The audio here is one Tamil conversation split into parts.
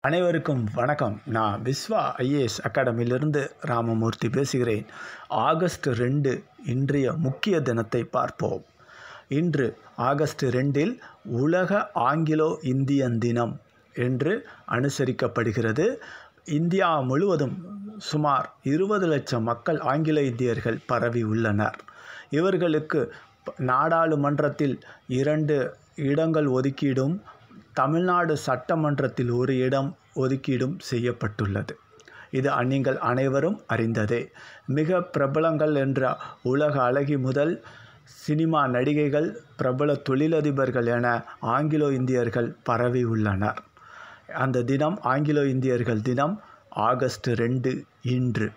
அனைவருக்கும் வணக்கம் நான் விஸ்வா ஐஏஎஸ் அகாடமியிலிருந்து ராமமூர்த்தி பேசுகிறேன் ஆகஸ்ட் ரெண்டு இன்றைய முக்கிய தினத்தை பார்ப்போம் இன்று ஆகஸ்ட் ரெண்டில் உலக ஆங்கிலோ இந்தியன் தினம் என்று அனுசரிக்கப்படுகிறது இந்தியா முழுவதும் சுமார் இருபது லட்சம் மக்கள் ஆங்கில இந்தியர்கள் பரவி உள்ளனர் இவர்களுக்கு நாடாளுமன்றத்தில் இரண்டு இடங்கள் ஒதுக்கீடும் தமிழ்நாடு சட்டமன்றத்தில் ஒரு இடம் ஒதுக்கீடும் செய்யப்பட்டுள்ளது இது நீங்கள் அனைவரும் அறிந்ததே மிக பிரபலங்கள் என்ற உலக அழகி முதல் சினிமா நடிகைகள் பிரபல தொழிலதிபர்கள் என ஆங்கிலோ இந்தியர்கள் பரவி உள்ளனர் அந்த தினம் ஆங்கிலோ இந்தியர்கள் தினம் ஆகஸ்ட் ரெண்டு இன்று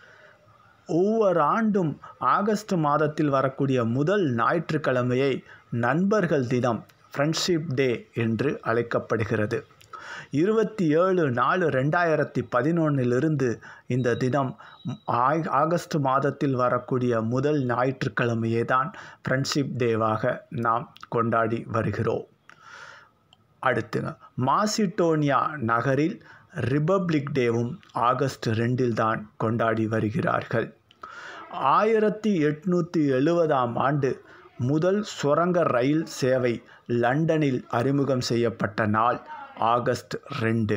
ஒவ்வொரு ஆண்டும் ஆகஸ்ட் மாதத்தில் வரக்கூடிய முதல் ஞாயிற்றுக்கிழமையை நண்பர்கள் தினம் ஃப்ரெண்ட்ஷிப் டே என்று அழைக்கப்படுகிறது இருபத்தி ஏழு நாலு ரெண்டாயிரத்தி பதினொன்னிலிருந்து இந்த தினம் ஆகஸ்ட் மாதத்தில் வரக்கூடிய முதல் ஞாயிற்றுக்கிழமையே தான் ஃப்ரெண்ட்ஷிப் டேவாக நாம் கொண்டாடி வருகிறோம் அடுத்துங்க மாசிட்டோனியா நகரில் ரிபப்ளிக் டேவும் ஆகஸ்ட் ரெண்டில் தான் கொண்டாடி வருகிறார்கள் ஆயிரத்தி எட்நூற்றி எழுபதாம் ஆண்டு முதல் சுரங்க ரயில் சேவை லண்டனில் அறிமுகம் செய்யப்பட்ட நாள் ஆகஸ்ட் ரெண்டு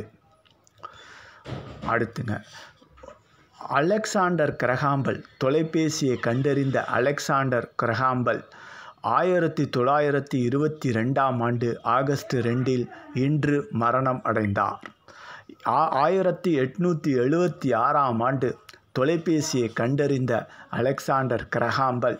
அடுத்துங்க அலெக்சாண்டர் கிரகாம்பல் தொலைபேசியை கண்டறிந்த அலெக்சாண்டர் கிரகாம்பல் ஆயிரத்தி தொள்ளாயிரத்தி இருபத்தி ரெண்டாம் ஆண்டு ஆகஸ்ட் ரெண்டில் இன்று மரணம் அடைந்தார் ஆயிரத்தி எட்நூற்றி எழுபத்தி ஆறாம் ஆண்டு தொலைபேசியை கண்டறிந்த அலெக்சாண்டர் கிரகாம்பல்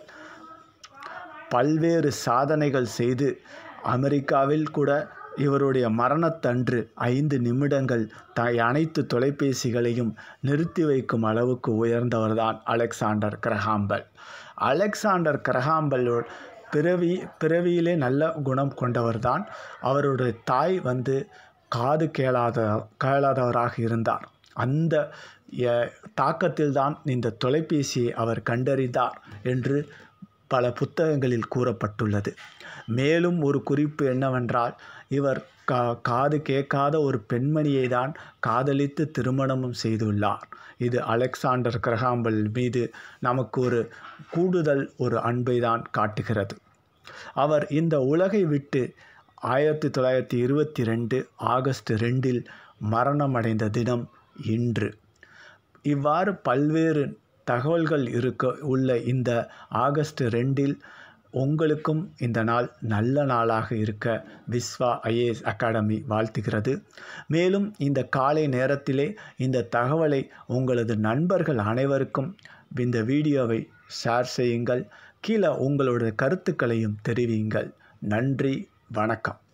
பல்வேறு சாதனைகள் செய்து அமெரிக்காவில் கூட இவருடைய மரணத்தன்று ஐந்து நிமிடங்கள் த அனைத்து தொலைபேசிகளையும் நிறுத்தி வைக்கும் அளவுக்கு உயர்ந்தவர்தான் அலெக்சாண்டர் கிரஹாம்பல் அலெக்சாண்டர் கிரஹாம்பலோட பிறவி பிறவியிலே நல்ல குணம் கொண்டவர்தான் அவருடைய தாய் வந்து காது கேளாத கேளாதவராக இருந்தார் அந்த தாக்கத்தில்தான் இந்த தொலைபேசியை அவர் கண்டறிந்தார் என்று பல புத்தகங்களில் கூறப்பட்டுள்ளது மேலும் ஒரு குறிப்பு என்னவென்றால் இவர் கா காது கேட்காத ஒரு பெண்மணியை தான் காதலித்து திருமணமும் செய்துள்ளார் இது அலெக்சாண்டர் கிரகாம்பல் மீது நமக்கு ஒரு கூடுதல் ஒரு அன்பை தான் காட்டுகிறது அவர் இந்த உலகை விட்டு ஆயிரத்தி தொள்ளாயிரத்தி இருபத்தி ரெண்டு ஆகஸ்ட் ரெண்டில் மரணமடைந்த தினம் இன்று இவ்வாறு பல்வேறு தகவல்கள் இருக்க உள்ள இந்த ஆகஸ்ட் ரெண்டில் உங்களுக்கும் இந்த நாள் நல்ல நாளாக இருக்க விஸ்வா ஐஏஎஸ் அகாடமி வாழ்த்துகிறது மேலும் இந்த காலை நேரத்திலே இந்த தகவலை உங்களது நண்பர்கள் அனைவருக்கும் இந்த வீடியோவை ஷேர் செய்யுங்கள் கீழே உங்களுடைய கருத்துக்களையும் தெரிவியுங்கள் நன்றி வணக்கம்